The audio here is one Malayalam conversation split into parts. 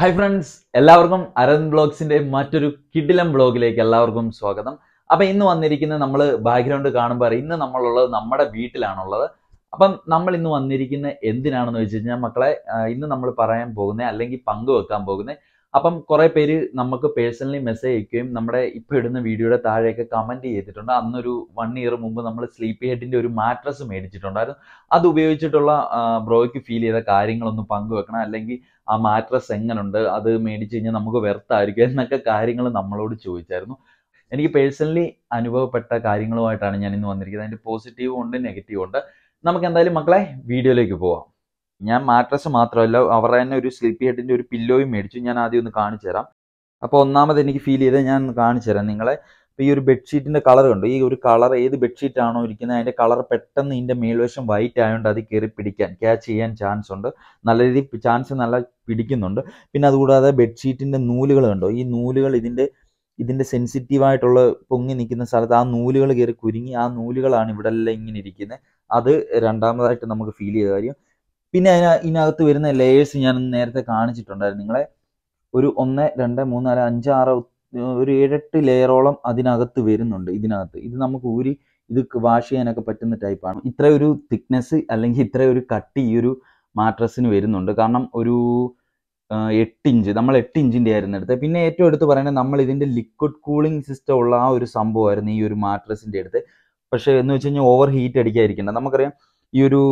ഹായ് ഫ്രണ്ട്സ് എല്ലാവർക്കും അരൻ ബ്ലോഗ്സിന്റെ മറ്റൊരു കിഡിലം ബ്ലോഗിലേക്ക് എല്ലാവർക്കും സ്വാഗതം അപ്പൊ ഇന്ന് വന്നിരിക്കുന്നത് നമ്മൾ ബാക്ക്ഗ്രൗണ്ട് കാണുമ്പോൾ അറിയാം ഇന്ന് നമ്മളുള്ളത് നമ്മുടെ വീട്ടിലാണുള്ളത് അപ്പം നമ്മൾ ഇന്ന് വന്നിരിക്കുന്ന എന്തിനാണെന്ന് വെച്ച് കഴിഞ്ഞാൽ മക്കളെ ആ, ഇന്ന് നമ്മൾ പറയാൻ പോകുന്നത് അല്ലെങ്കിൽ പങ്കുവെക്കാൻ പോകുന്നത് അപ്പം കുറെ പേര് നമുക്ക് പേഴ്സണലി മെസ്സേജ് അയക്കുകയും നമ്മുടെ ഇപ്പൊ ഇടുന്ന വീഡിയോയുടെ താഴെയൊക്കെ കമന്റ് ചെയ്തിട്ടുണ്ട് അന്നൊരു വൺ ഇയർ മുമ്പ് നമ്മൾ സ്ലീപ്പി ഹെഡിന്റെ ഒരു മാട്രസ് മേടിച്ചിട്ടുണ്ടായിരുന്നു അത് ഉപയോഗിച്ചിട്ടുള്ള ആ, ബ്രോയ്ക്ക് ഫീൽ ചെയ്ത കാര്യങ്ങളൊന്ന് പങ്കുവെക്കണം അല്ലെങ്കിൽ ആ മാട്രസ് എങ്ങനുണ്ട് അത് മേടിച്ച് കഴിഞ്ഞാൽ നമുക്ക് വ്യർത്ഥായിരിക്കും എന്നൊക്കെ കാര്യങ്ങൾ നമ്മളോട് ചോദിച്ചായിരുന്നു എനിക്ക് പേഴ്സണലി അനുഭവപ്പെട്ട കാര്യങ്ങളുമായിട്ടാണ് ഞാൻ ഇന്ന് വന്നിരിക്കുന്നത് അതിന്റെ പോസിറ്റീവും ഉണ്ട് നെഗറ്റീവും ഉണ്ട് നമുക്ക് എന്തായാലും മക്കളെ വീഡിയോയിലേക്ക് പോവാം ഞാൻ മാട്രസ് മാത്രമല്ല അവരുടെ തന്നെ ഒരു സ്ലീപ്പി ഹെഡിന്റെ ഒരു പില്ലോയും മേടിച്ചു ഞാൻ ആദ്യം ഒന്ന് കാണിച്ചു തരാം അപ്പോൾ ഒന്നാമത് എനിക്ക് ഫീൽ ചെയ്തത് ഞാൻ ഒന്ന് കാണിച്ചു തരാം നിങ്ങളെ ഇപ്പൊ ഈ ഒരു ബെഡ്ഷീറ്റിന്റെ കളർ ഉണ്ട് ഈ ഒരു കളർ ഏത് ബെഡ്ഷീറ്റ് ആണോ ഇരിക്കുന്നത് അതിന്റെ കളർ പെട്ടെന്ന് ഇതിന്റെ മേൽവശം വൈറ്റ് ആയതുകൊണ്ട് അത് കയറി പിടിക്കാൻ ക്യാച്ച് ചെയ്യാൻ ചാൻസ് ഉണ്ട് നല്ല രീതിയിൽ ചാൻസ് നല്ല പിടിക്കുന്നുണ്ട് പിന്നെ അതുകൂടാതെ ബെഡ്ഷീറ്റിന്റെ നൂലുകൾ കണ്ടോ ഈ നൂലുകൾ ഇതിന്റെ ഇതിന്റെ സെൻസിറ്റീവ് ആയിട്ടുള്ള പൊങ്ങി നിൽക്കുന്ന സ്ഥലത്ത് ആ നൂലുകൾ കയറി കുരുങ്ങി ആ നൂലുകളാണ് ഇവിടെ എല്ലാം ഇങ്ങനെ ഇരിക്കുന്നത് അത് രണ്ടാമതായിട്ട് നമുക്ക് ഫീൽ ചെയ്ത കാര്യം പിന്നെ അതിന ഇതിനകത്ത് വരുന്ന ലേയേഴ്സ് ഞാൻ നേരത്തെ കാണിച്ചിട്ടുണ്ടായിരുന്നു നിങ്ങളെ ഒരു ഒന്ന് രണ്ട് മൂന്ന് നാല് അഞ്ച് ആറ് ഒരു ഏഴെട്ട് ലെയറോളം അതിനകത്ത് വരുന്നുണ്ട് ഇതിനകത്ത് ഇത് നമുക്ക് ഊരി ഇത് വാഷ് ചെയ്യാനൊക്കെ പറ്റുന്ന ടൈപ്പാണ് ഇത്ര ഒരു തിക്നെസ് അല്ലെങ്കിൽ ഇത്ര ഒരു കട്ടി ഈ ഒരു മാട്രസിന് വരുന്നുണ്ട് കാരണം ഒരു ആ, എട്ട് ഇഞ്ച് നമ്മൾ എട്ട് ഇഞ്ചിന്റെ ആയിരുന്നു എടുത്തത് പിന്നെ ഏറ്റവും എടുത്ത് പറയുന്നത് നമ്മൾ ഇതിന്റെ ലിക്വിഡ് കൂളിംഗ് സിസ്റ്റം ഉള്ള ആ ഒരു സംഭവമായിരുന്നു ഈ ഒരു മാട്രസിന്റെ അടുത്ത് പക്ഷേ എന്ന് വെച്ച് കഴിഞ്ഞാൽ ഓവർ ഹീറ്റ് അടിക്കാതിരിക്കേണ്ട നമുക്കറിയാം ഈ ഒരു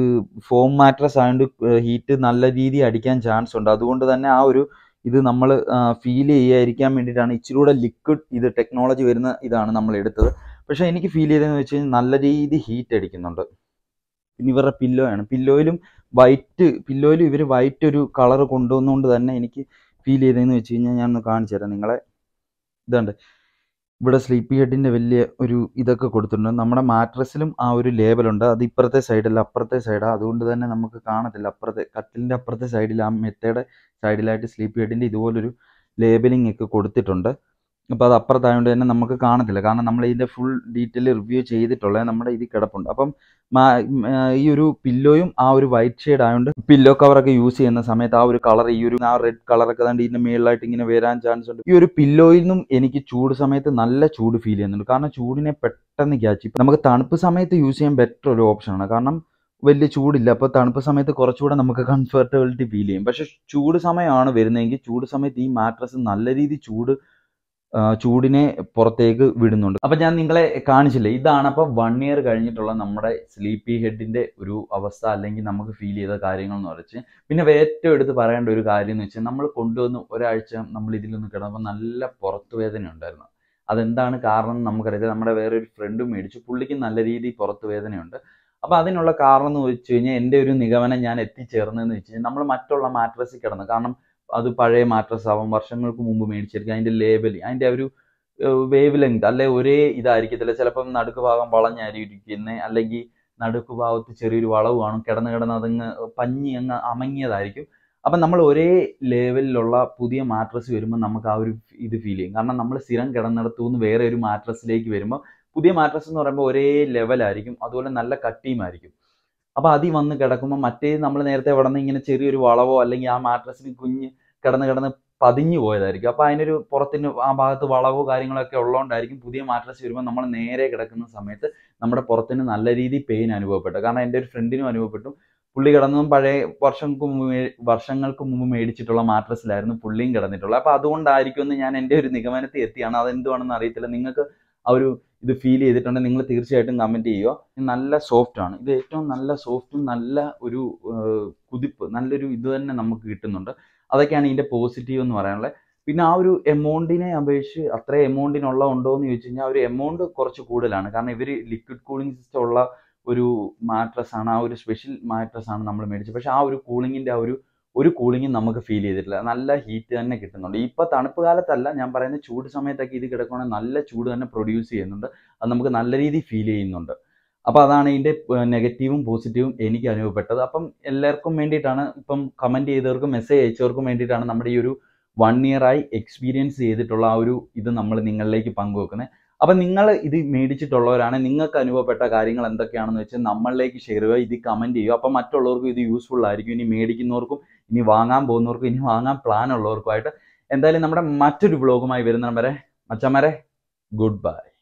ഫോം മാട്രസ് ആയതുകൊണ്ട് ഹീറ്റ് നല്ല രീതിയിൽ അടിക്കാൻ ചാൻസ് ഉണ്ട് അതുകൊണ്ട് തന്നെ ആ ഒരു ഇത് നമ്മൾ ഫീൽ ചെയ്യാതിരിക്കാൻ വേണ്ടിയിട്ടാണ് ഇച്ചിരി കൂടെ ലിക്വിഡ് ഇത് ടെക്നോളജി വരുന്ന ഇതാണ് നമ്മൾ എടുത്തത് പക്ഷേ എനിക്ക് ഫീൽ ചെയ്തതെന്ന് വെച്ച് കഴിഞ്ഞാൽ നല്ല രീതി ഹീറ്റ് അടിക്കുന്നുണ്ട് പിന്നെ ഇവരുടെ പില്ലോ ആണ് പില്ലോയിലും വൈറ്റ് പില്ലോയിലും ഇവർ വൈറ്റ് ഒരു കളർ കൊണ്ടുവന്നുകൊണ്ട് തന്നെ എനിക്ക് ഫീൽ ചെയ്തതെന്ന് വെച്ച് കഴിഞ്ഞാൽ ഞാൻ ഒന്ന് കാണിച്ചു തരാം നിങ്ങളെ ഇതുണ്ട് ഇവിടെ സ്ലീപ്പി ഹെഡിന്റെ വലിയ ഒരു ഇതൊക്കെ കൊടുത്തിട്ടുണ്ട് നമ്മുടെ മാട്രസിലും ആ ഒരു ലേബലുണ്ട് അത് ഇപ്പുറത്തെ സൈഡല്ല അപ്പുറത്തെ സൈഡാണ് അതുകൊണ്ട് തന്നെ നമുക്ക് കാണത്തില്ല അപ്പുറത്തെ കട്ടിലിന്റെ അപ്പുറത്തെ സൈഡിൽ ആ മെത്തയുടെ സൈഡിലായിട്ട് സ്ലീപ്പി ഹെഡിന്റെ ഇതുപോലൊരു ലേബലിംഗ് ഒക്കെ കൊടുത്തിട്ടുണ്ട് അപ്പോൾ അത് അപ്പുറത്തായതുകൊണ്ട് തന്നെ നമുക്ക് കാണത്തില്ല കാരണം നമ്മൾ ഇതിന്റെ ഫുൾ ഡീറ്റെയിൽ റിവ്യൂ ചെയ്തിട്ടുള്ളത് നമ്മുടെ ഇതിൽ കിടപ്പുണ്ട് അപ്പം മാ- ഉം, ആ, ഈ ഒരു പില്ലോയും ആ ഒരു വൈറ്റ് ഷെയ്ഡ് ആയതുകൊണ്ട് പില്ലോ കവറൊക്കെ യൂസ് ചെയ്യുന്ന സമയത്ത് ആ ഒരു കളർ ഈ ഒരു ആ റെഡ് കളറൊക്കെ തന്നെ ഇതിന്റെ മേളിലായിട്ട് ഇങ്ങനെ വരാൻ ചാൻസ് ഉണ്ട് ഈ ഒരു പില്ലോയിൽ നിന്നും എനിക്ക് ചൂട് സമയത്ത് നല്ല ചൂട് ഫീൽ ചെയ്യുന്നുണ്ട് കാരണം ചൂടിനെ പെട്ടെന്ന് ക്യാച്ച് ചെയ്യും നമുക്ക് തണുപ്പ് സമയത്ത് യൂസ് ചെയ്യാൻ ബെറ്റർ ഒരു ഓപ്ഷനാണ് കാരണം വലിയ ചൂടില്ല അപ്പോൾ തണുപ്പ് സമയത്ത് കുറച്ചുകൂടെ നമുക്ക് കംഫർട്ടബിലിറ്റി ഫീൽ ചെയ്യും പക്ഷെ ചൂട് സമയമാണ് വരുന്നതെങ്കിൽ ചൂട് സമയത്ത് ഈ മാട്രസ് നല്ല രീതി ചൂട് ആ, ചൂടിനെ പുറത്തേക്ക് വിടുന്നുണ്ട് അപ്പൊ ഞാൻ നിങ്ങളെ കാണിച്ചില്ലേ ഇതാണ് അപ്പൊ വൺ ഇയർ കഴിഞ്ഞിട്ടുള്ള നമ്മുടെ സ്ലീപ്പി ഹെഡിന്റെ ഒരു അവസ്ഥ അല്ലെങ്കിൽ നമുക്ക് ഫീൽ ചെയ്ത കാര്യങ്ങൾ എന്ന് വെച്ച് പിന്നെ ഏറ്റവും എടുത്ത് പറയേണ്ട ഒരു കാര്യം എന്ന് വെച്ചാൽ നമ്മൾ കൊണ്ടുവന്ന് ഒരാഴ്ച നമ്മൾ ഇതിലൊന്ന് കിടന്നപ്പോൾ നല്ല പുറത്തു വേദന ഉണ്ടായിരുന്നു അതെന്താണ് കാരണം എന്ന് നമുക്കറിയാം നമ്മുടെ വേറെ ഒരു ഫ്രണ്ട് മേടിച്ചു പുള്ളിക്ക് നല്ല രീതിയിൽ പുറത്തു വേദനയുണ്ട് അപ്പൊ അതിനുള്ള കാരണം എന്ന് വെച്ച് കഴിഞ്ഞാൽ എൻ്റെ ഒരു നിഗമനം ഞാൻ എത്തിച്ചേർന്നതെന്ന് വെച്ച് കഴിഞ്ഞാൽ നമ്മൾ മറ്റുള്ള മാട്രസിൽ കിടന്നു കാരണം അത് പഴയ മാട്രസ് ആവാം വർഷങ്ങൾക്ക് മുമ്പ് മേടിച്ചിരിക്കും അതിന്റെ ലേബൽ അതിന്റെ ആ ഒരു വേവ് ലെങ്ത് അല്ലെ ഒരേ ഇതായിരിക്കത്തില്ല ചിലപ്പം നടുക്ക് ഭാഗം വളഞ്ഞായിരിക്കുന്നത് അല്ലെങ്കിൽ നടുക്ക് ഭാഗത്ത് ചെറിയൊരു വളവ് കാണും കിടന്ന് കിടന്ന് അതങ്ങ് പഞ്ഞി അങ്ങ് അമങ്ങിയതായിരിക്കും അപ്പം നമ്മൾ ഒരേ ലെവലിലുള്ള പുതിയ മാട്രസ് വരുമ്പോൾ നമുക്ക് ആ ഒരു ഇത് ഫീൽ ചെയ്യും കാരണം നമ്മൾ സ്ഥിരം കിടന്നിടത്തു നിന്ന് വേറെ ഒരു മാട്രസിലേക്ക് വരുമ്പോൾ പുതിയ മാട്രസ് എന്ന് പറയുമ്പോൾ ഒരേ ലെവലായിരിക്കും അതുപോലെ നല്ല കട്ടിയുമായിരിക്കും അപ്പൊ അതിൽ വന്ന് കിടക്കുമ്പോൾ മറ്റേ നമ്മൾ നേരത്തെ ഇവിടെ നിന്ന് ഇങ്ങനെ ചെറിയൊരു വളവോ അല്ലെങ്കിൽ ആ മാട്രസിന് കുഞ്ഞ് കിടന്ന് കിടന്ന് പതിഞ്ഞു പോയതായിരിക്കും അപ്പൊ അതിനൊരു പുറത്തിന് ആ ഭാഗത്ത് വളവോ കാര്യങ്ങളൊക്കെ ഉള്ളതുകൊണ്ടായിരിക്കും പുതിയ മാട്രസ് വരുമ്പോൾ നമ്മൾ നേരെ കിടക്കുന്ന സമയത്ത് നമ്മുടെ പുറത്തിന് നല്ല രീതിയിൽ പെയിൻ അനുഭവപ്പെട്ടു കാരണം എൻ്റെ ഒരു ഫ്രണ്ടിനും അനുഭവപ്പെട്ടു പുള്ളി കിടന്നതും പഴയ വർഷങ്ങൾക്ക് മുമ്പ് മേ- വർഷങ്ങൾക്ക് മുമ്പ് മേടിച്ചിട്ടുള്ള മാട്രസിലായിരുന്നു പുള്ളിയും കിടന്നിട്ടുള്ളത് അപ്പൊ അതുകൊണ്ടായിരിക്കും എന്ന് ഞാൻ എൻ്റെ ഒരു നിഗമനത്തിൽ എത്തിയാണ് അതെന്തുവാണെന്ന് അറിയത്തില്ല നിങ്ങൾക്ക് ആ ഒരു ഇത് ഫീൽ ചെയ്തിട്ടുണ്ടെങ്കിൽ നിങ്ങൾ തീർച്ചയായിട്ടും കമന്റ് ചെയ്യുക ഇത് നല്ല സോഫ്റ്റ് ആണ് ഇത് ഏറ്റവും നല്ല സോഫ്റ്റും നല്ല ഒരു ഏഹ്, കുതിപ്പ് നല്ലൊരു ഇത് തന്നെ നമുക്ക് കിട്ടുന്നുണ്ട് അതൊക്കെയാണ് ഇതിന്റെ പോസിറ്റീവ് എന്ന് പറയാനുള്ളത് പിന്നെ ആ ഒരു എമൗണ്ടിനെ അപേക്ഷിച്ച് അത്ര എമൗണ്ടിനുള്ള ഉണ്ടോ എന്ന് ചോദിച്ചു കഴിഞ്ഞാൽ ആ ഒരു എമൗണ്ട് കുറച്ച് കൂടുതലാണ് കാരണം ഇവർ ലിക്വിഡ് കൂളിംഗ് സിസ്റ്റം ഉള്ള ഒരു മാട്രസ് ആണ് ആ ഒരു സ്പെഷ്യൽ മാട്രസ് ആണ് നമ്മൾ മേടിച്ചത് പക്ഷെ ആ ഒരു കൂളിങ്ങിന്റെ ആ ഒരു ഒരു കൂളിംഗും നമുക്ക് ഫീൽ ചെയ്തിട്ടില്ല നല്ല ഹീറ്റ് തന്നെ കിട്ടുന്നുണ്ട് ഇപ്പൊ തണുപ്പ് കാലത്തല്ല ഞാൻ പറയുന്നത് ചൂട് സമയത്തൊക്കെ ഇത് കിടക്കുകയാണെങ്കിൽ നല്ല ചൂട് തന്നെ പ്രൊഡ്യൂസ് ചെയ്യുന്നുണ്ട് അത് നമുക്ക് നല്ല രീതിയിൽ ഫീൽ ചെയ്യുന്നുണ്ട് അപ്പൊ അതാണ് ഇതിന്റെ നെഗറ്റീവും പോസിറ്റീവും എനിക്ക് അനുഭവപ്പെട്ടത് അപ്പം എല്ലാവർക്കും വേണ്ടിയിട്ടാണ് ഇപ്പം കമന്റ് ചെയ്തവർക്കും മെസ്സേജ് അയച്ചവർക്കും വേണ്ടിയിട്ടാണ് നമ്മുടെ ഈ ഒരു വൺ ഇയർ ആയി എക്സ്പീരിയൻസ് ചെയ്തിട്ടുള്ള ആ ഒരു ഇത് നമ്മൾ നിങ്ങളിലേക്ക് പങ്കുവെക്കുന്നത് അപ്പം നിങ്ങൾ ഇത് മേടിച്ചിട്ടുള്ളവരാണ് നിങ്ങൾക്ക് അനുഭവപ്പെട്ട കാര്യങ്ങൾ എന്തൊക്കെയാണെന്ന് വെച്ചാൽ നമ്മളിലേക്ക് ഷെയർ ചെയ്യുക ഇത് കമൻറ്റ് ചെയ്യുക അപ്പം മറ്റുള്ളവർക്കും ഇത് യൂസ്ഫുൾ ആയിരിക്കും ഇനി മേടിക്കുന്നവർക്കും ഇനി വാങ്ങാൻ പോകുന്നവർക്കും ഇനി വാങ്ങാൻ പ്ലാൻ ഉള്ളവർക്കുമായിട്ട് എന്തായാലും നമ്മുടെ മറ്റൊരു വ്ളോഗുമായി വരുന്നിടം വരെ മച്ചന്മാരെ ഗുഡ് ബൈ